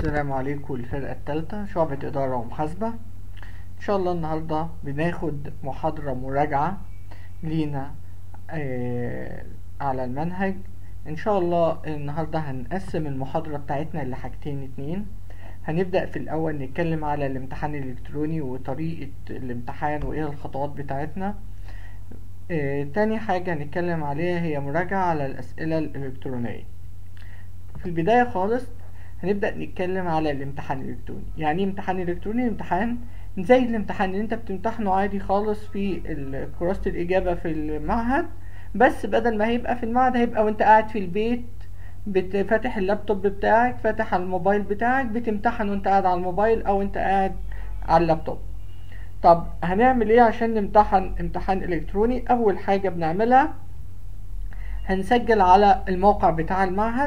السلام عليكم الفرقة التالتة شعبة إدارة ومحاسبة إن شاء الله النهاردة بناخد محاضرة مراجعة لينا آه على المنهج إن شاء الله النهاردة هنقسم المحاضرة بتاعتنا لحاجتين اتنين هنبدأ في الأول نتكلم على الامتحان الإلكتروني وطريقة الامتحان وإيه الخطوات بتاعتنا آه تاني حاجة هنتكلم عليها هي مراجعة على الأسئلة الإلكترونية في البداية خالص هنبدأ نتكلم على الامتحان الإلكتروني يعني ايه امتحان إلكتروني امتحان زي الامتحان اللي انت بتمتحنه عادي خالص في ال- كراسة الإجابة في المعهد بس بدل ما هيبقى في المعهد هيبقى وانت قاعد في البيت بت- فاتح اللابتوب بتاعك فاتح على الموبايل بتاعك بتمتحن وانت قاعد على الموبايل او انت قاعد على اللابتوب طب هنعمل ايه عشان نمتحن امتحان الكتروني اول حاجة بنعملها هنسجل على الموقع بتاع المعهد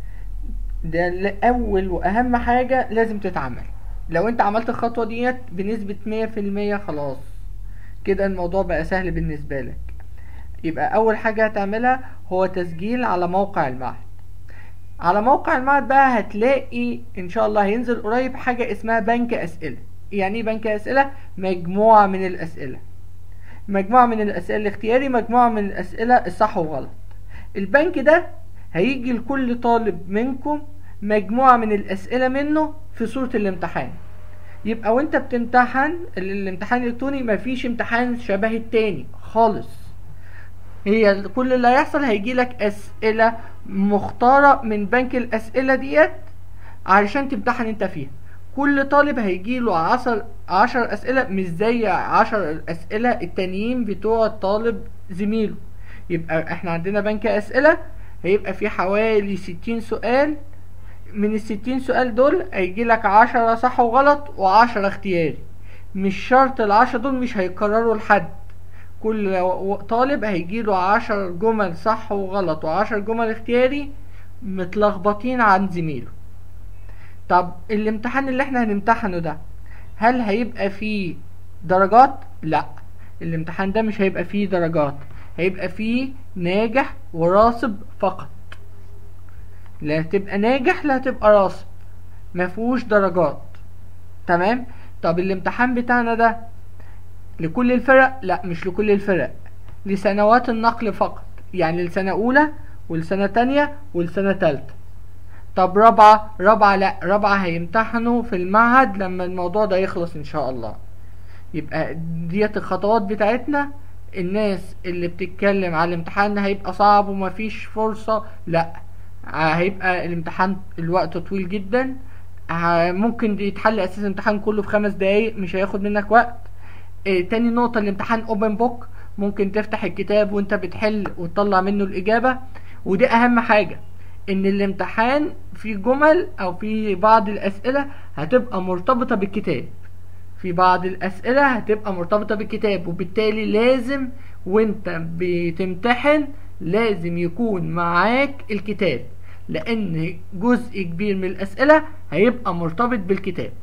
ده ل- اول واهم حاجة لازم تتعمل لو انت عملت الخطوة ديت بنسبة مية في المية خلاص كده الموضوع بقى سهل بالنسبة لك يبقى اول حاجة هتعملها هو تسجيل على موقع المعهد على موقع المعهد بقى هتلاقي ان شاء الله هينزل قريب حاجة اسمها بنك اسئلة يعني ايه بنك اسئلة مجموعة من الاسئلة مجموعة من الاسئلة الاختياري مجموعة من الاسئلة الصح وغلط البنك ده هيجي لكل طالب منكم مجموعة من الاسئلة منه في صورة الامتحان يبقى وانت بتمتحن ال- الامتحان الالكتروني مفيش امتحان شبه التاني خالص هي كل اللي هيحصل هيجي لك اسئله مختاره من بنك الاسئله ديت علشان تمتحن انت فيها كل طالب هيجي له عشر عشر اسئله مش زي عشر اسئله التانيين بتوع الطالب زميله يبقى احنا عندنا بنك اسئله هيبقى في حوالي ستين سؤال من الستين سؤال دول هيجي لك عشرة صح وغلط وعشرة اختياري مش شرط العشرة دول مش هيكرروا لحد كل و- طالب هيجيله عشر جمل صح وغلط وعشر جمل اختياري متلخبطين عن زميله طب الامتحان اللي احنا هنمتحنه ده هل هيبقى فيه درجات لا الامتحان ده مش هيبقى فيه درجات هيبقى فيه ناجح وراسب فقط لا هتبقى ناجح لا هتبقى راسب مفهوش درجات تمام طب الامتحان بتاعنا ده لكل الفرق لا مش لكل الفرق لسنوات النقل فقط يعني لسنة أولى ولسنة تانية ولسنة تالتة طب رابعة رابعة لا رابعة هيمتحنوا في المعهد لما الموضوع ده يخلص إن شاء الله يبقى ديت الخطوات بتاعتنا الناس اللي بتتكلم على الامتحان هيبقى صعب ومفيش فرصة لا هيبقى الامتحان الوقت طويل جدا ه- ممكن يتحل اساس الامتحان كله في خمس دقايق مش هياخد منك وقت إيه تاني نقطة الامتحان اوبن بوك ممكن تفتح الكتاب وانت بتحل وتطلع منه الإجابة ودي أهم حاجة إن الامتحان في جمل أو في بعض الأسئلة هتبقى مرتبطة بالكتاب في بعض الأسئلة هتبقى مرتبطة بالكتاب وبالتالي لازم وانت بتمتحن لازم يكون معاك الكتاب لأن جزء كبير من الأسئلة هيبقى مرتبط بالكتاب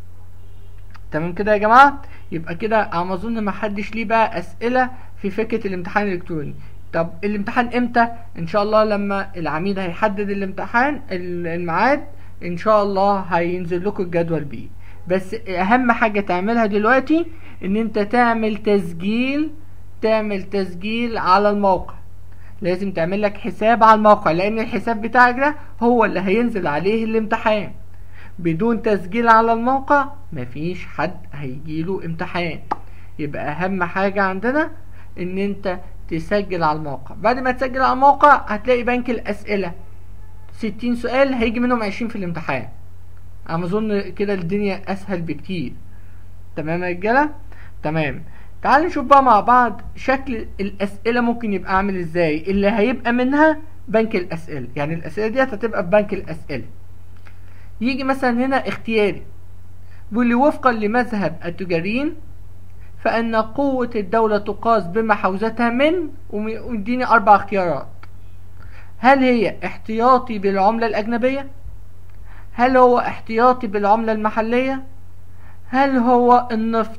تمام كده يا جماعة يبقى كده على ما اظن ما حدش ليه بقى اسئلة في فكرة الامتحان الالكتروني طب الامتحان امتى ان شاء الله لما العميد هيحدد الامتحان ال- الميعاد ان شاء الله هينزل لكم الجدول بيه بس اهم حاجة تعملها دلوقتي ان انت تعمل تسجيل تعمل تسجيل على الموقع لازم تعمل لك حساب على الموقع لان الحساب بتاعك ده هو اللي هينزل عليه الامتحان بدون تسجيل على الموقع مفيش حد هيجيله امتحان يبقى اهم حاجة عندنا ان انت تسجل على الموقع بعد ما تسجل على الموقع هتلاقي بنك الاسئلة ستين سؤال هيجي منهم عشرين في الامتحان انا اظن كده الدنيا اسهل بكتير تمام يا رجالة تمام تعال نشوف بقى مع بعض شكل الاسئلة ممكن يبقى عامل ازاي اللي هيبقى منها بنك الاسئلة يعني الاسئلة ديت هتبقى في بنك الاسئلة يجي مثلا هنا اختياري بيقول لي وفقا لمذهب التجاريين فإن قوة الدولة تقاس بما حوزتها من وم- ويديني أربع اختيارات هل هي احتياطي بالعملة الأجنبية؟ هل هو احتياطي بالعملة المحلية؟ هل هو النفط؟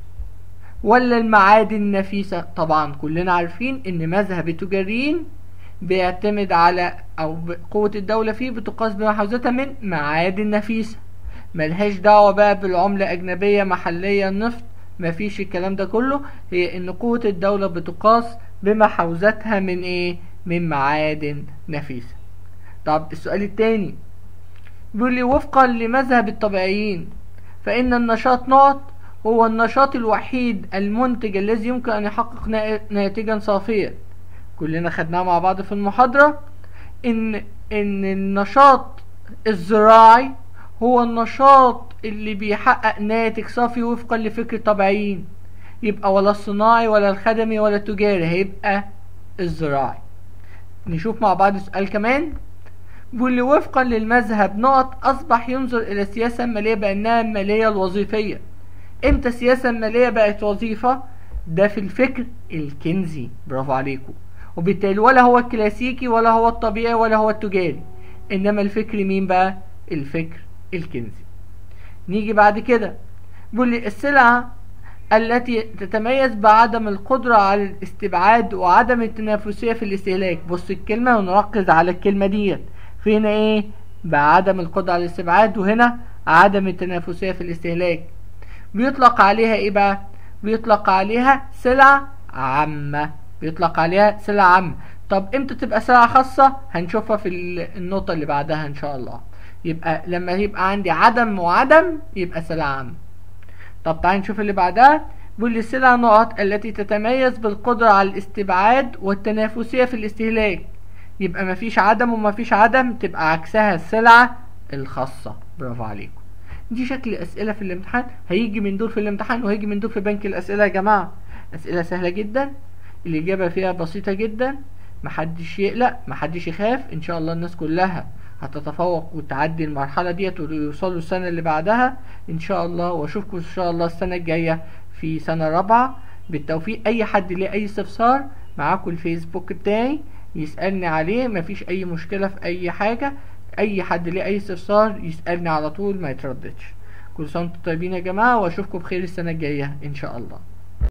ولا المعادن النفيسة؟ طبعا كلنا عارفين إن مذهب التجاريين بيعتمد على او ب- قوة الدولة فيه بتقاس بما حوزتها من معادن نفيسة ملهاش دعوة بقى بالعملة أجنبية محلية نفط مفيش الكلام ده كله هي ان قوة الدولة بتقاس بما حوزتها من ايه من معادن نفيسة طب السؤال التاني بيقول لي وفقا لمذهب الطبيعيين فإن النشاط نقط هو النشاط الوحيد المنتج الذي يمكن أن يحقق نا- ناتجا صافيا كلنا خدناها مع بعض في المحاضرة إن إن النشاط الزراعي هو النشاط اللي بيحقق ناتج صافي وفقا لفكر الطبيعيين يبقى ولا الصناعي ولا الخدمي ولا التجاري هيبقى الزراعي نشوف مع بعض سؤال كمان بيقول لي وفقا للمذهب نقط أصبح ينظر إلى السياسة المالية بأنها المالية الوظيفية امتى السياسة المالية بقت وظيفة ده في الفكر الكنزي برافو عليكم وبالتالي ولا هو الكلاسيكي ولا هو الطبيعي ولا هو التجاري انما الفكر مين بقى الفكر الكنزي نيجي بعد كده بيقول لي السلعة التي تتميز بعدم القدرة على الاستبعاد وعدم التنافسية في الاستهلاك بص الكلمة ونركز على الكلمة ديت فينا ايه بعدم القدرة على الاستبعاد وهنا عدم التنافسية في الاستهلاك بيطلق عليها ايه بقى بيطلق عليها سلع عامة بيطلق عليها سلع عامة طب امتى تبقى سلعة خاصة هنشوفها في ال- النقطة اللي بعدها ان شاء الله يبقى لما يبقى عندي عدم وعدم يبقى سلع عامة طب تعالى نشوف اللي بعدها بيقول لي السلع نقط التي تتميز بالقدرة على الاستبعاد والتنافسية في الاستهلاك يبقى مفيش عدم ومفيش عدم تبقى عكسها السلعة الخاصة برافو عليكم دي شكل أسئلة في الامتحان هيجي من دول في الامتحان وهيجي من دول في بنك الأسئلة يا جماعة أسئلة سهلة جدا الإجابة فيها بسيطة جدا محدش يقلق محدش يخاف إن شاء الله الناس كلها هتتفوق وتعدي المرحلة ديت ويوصلوا السنة اللي بعدها إن شاء الله وأشوفكم إن شاء الله السنة الجاية في سنة رابعة بالتوفيق أي حد ليه أي استفسار معاكم الفيسبوك بتاعي يسألني عليه مفيش أي مشكلة في أي حاجة أي حد ليه أي استفسار يسألني على طول ما يترددش كل سنة وانتم طيبين يا جماعة وأشوفكم بخير السنة الجاية إن شاء الله